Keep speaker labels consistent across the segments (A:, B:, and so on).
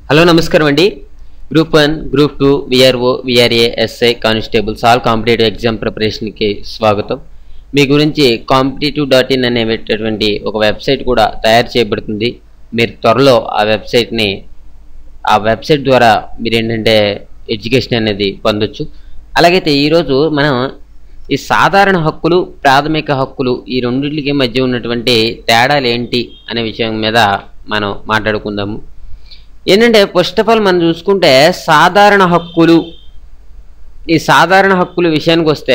A: hello నమస్కారం అండి group one group two VRO VRA SI constables all competitive exam ప్రిపరేషన్కి స్వాగతం మీ గురించి కాంపిటేటివ్ డాట్ ఇన్ అనేటటువంటి ఒక వెబ్సైట్ కూడా తయారు చేయబడుతుంది మీరు త్వరలో ఆ వెబ్సైట్ని ఆ వెబ్సైట్ ద్వారా మీరు ఏంటంటే ఎడ్యుకేషన్ అనేది పొందొచ్చు అలాగైతే ఈరోజు మనం ఈ సాధారణ హక్కులు ప్రాథమిక హక్కులు ఈ రెండింటికి మధ్య ఉన్నటువంటి తేడాలు ఏంటి అనే విషయం మీద మనం మాట్లాడుకుందాము ఏంటంటే ఫస్ట్ ఆఫ్ ఆల్ మనం చూసుకుంటే సాధారణ హక్కులు ఈ సాధారణ హక్కుల విషయానికి వస్తే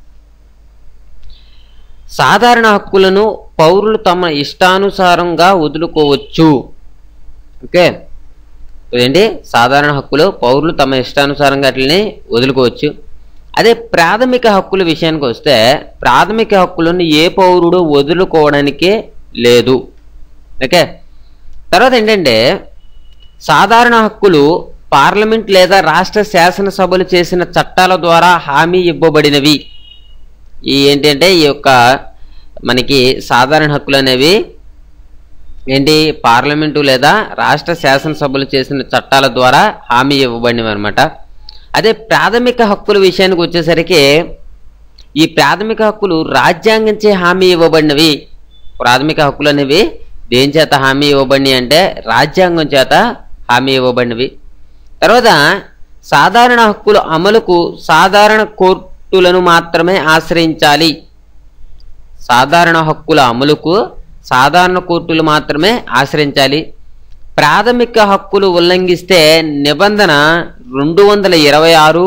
A: సాధారణ హక్కులను పౌరులు తమ ఇష్టానుసారంగా వదులుకోవచ్చు ఓకే ఏంటి సాధారణ హక్కులు పౌరులు తమ ఇష్టానుసారంగా అట్లని వదులుకోవచ్చు అదే ప్రాథమిక హక్కుల విషయానికి వస్తే ప్రాథమిక హక్కులను ఏ పౌరుడు వదులుకోవడానికే లేదు ఓకే తర్వాత ఏంటంటే సాధారణ హక్కులు పార్లమెంట్ లేదా రాష్ట్ర శాసనసభలు చేసిన చట్టాల ద్వారా హామీ ఇవ్వబడినవి ఈ ఏంటంటే ఈ యొక్క మనకి సాధారణ హక్కులు అనేవి ఏంటి పార్లమెంటు లేదా రాష్ట్ర శాసనసభలు చేసిన చట్టాల ద్వారా హామీ ఇవ్వబడినవి అనమాట అదే ప్రాథమిక హక్కుల విషయానికి వచ్చేసరికి ఈ ప్రాథమిక హక్కులు రాజ్యాంగంచే హామీ ఇవ్వబడినవి ప్రాథమిక హక్కులు అనేవి దేని చేత హామీ ఇవ్వబడినవి అంటే రాజ్యాంగం చేత హామీ ఇవ్వబడినవి తర్వాత సాధారణ హక్కుల అమలుకు సాధారణ కోర్టులను మాత్రమే ఆశ్రయించాలి సాధారణ హక్కుల అమలుకు సాధారణ కోర్టులు మాత్రమే ఆశ్రయించాలి ప్రాథమిక హక్కులు ఉల్లంఘిస్తే నిబంధన రెండు వందల ఇరవై ఆరు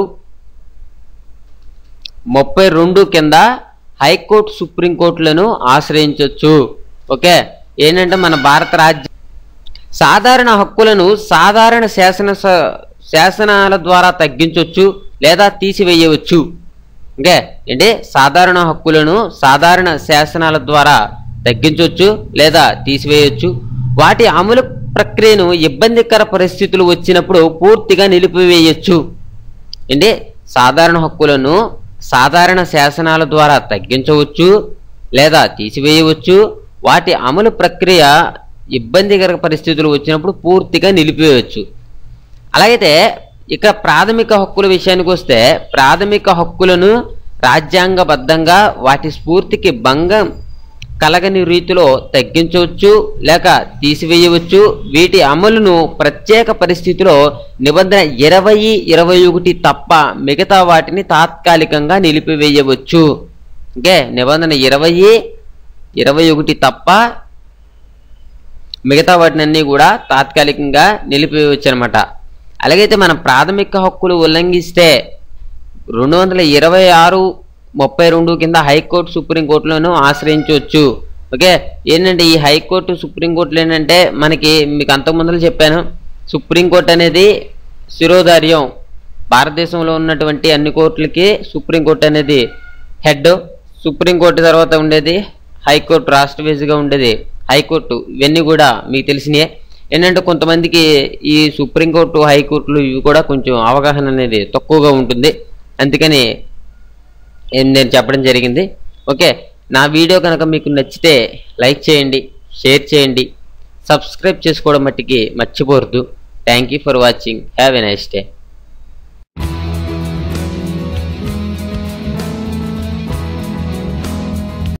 A: ముప్పై రెండు కింద హైకోర్టు సుప్రీంకోర్టులను ఆశ్రయించవచ్చు ఓకే ఏంటంటే మన భారత రాజ్య సాధారణ హక్కులను సాధారణ శాసన శాసనాల ద్వారా తగ్గించవచ్చు లేదా తీసివేయవచ్చు ఓకే ఏంటి సాధారణ హక్కులను సాధారణ శాసనాల ద్వారా తగ్గించవచ్చు లేదా తీసివేయవచ్చు వాటి అమలు ప్రక్రియను ఇబ్బందికర పరిస్థితులు వచ్చినప్పుడు పూర్తిగా నిలిపివేయచ్చు ఏంటి సాధారణ హక్కులను సాధారణ శాసనాల ద్వారా తగ్గించవచ్చు లేదా తీసివేయవచ్చు వాటి అమలు ప్రక్రియ ఇబ్బందికర పరిస్థితులు వచ్చినప్పుడు పూర్తిగా నిలిపివేయవచ్చు అలాగైతే ఇక ప్రాథమిక హక్కుల విషయానికి వస్తే ప్రాథమిక హక్కులను రాజ్యాంగబద్ధంగా వాటి స్ఫూర్తికి భంగం కలగని రీతిలో తగ్గించవచ్చు లేక తీసివేయవచ్చు వీటి అమలును ప్రత్యేక పరిస్థితిలో నిబంధన ఇరవై ఇరవై ఒకటి తప్ప మిగతా వాటిని తాత్కాలికంగా నిలిపివేయవచ్చు ఓకే నిబంధన ఇరవై ఇరవై ఒకటి తప్ప మిగతా వాటినన్నీ కూడా తాత్కాలికంగా నిలిపివేయవచ్చు అనమాట అలాగైతే మన ప్రాథమిక హక్కులు ఉల్లంఘిస్తే రెండు వందల ఇరవై ఆరు ముప్పై రెండు కింద హైకోర్టు సుప్రీంకోర్టులను ఆశ్రయించవచ్చు ఓకే ఏంటంటే ఈ హైకోర్టు సుప్రీంకోర్టులు ఏంటంటే మనకి మీకు అంతకుముందులో చెప్పాను సుప్రీంకోర్టు అనేది శిరోధార్యం భారతదేశంలో ఉన్నటువంటి అన్ని కోర్టులకి సుప్రీంకోర్టు అనేది హెడ్ సుప్రీంకోర్టు తర్వాత ఉండేది హైకోర్టు రాష్ట్ర వైజ్గా ఉండేది హైకోర్టు ఇవన్నీ కూడా మీకు తెలిసినాయే ఏంటంటే కొంతమందికి ఈ సుప్రీంకోర్టు హైకోర్టులు ఇవి కూడా కొంచెం అవగాహన అనేది తక్కువగా ఉంటుంది అందుకని నేను చెప్పడం జరిగింది ఓకే నా వీడియో కనుక మీకు నచ్చితే లైక్ చేయండి షేర్ చేయండి సబ్స్క్రైబ్ చేసుకోవడం మట్టికి మర్చిపోవద్దు thank you for watching have a nice day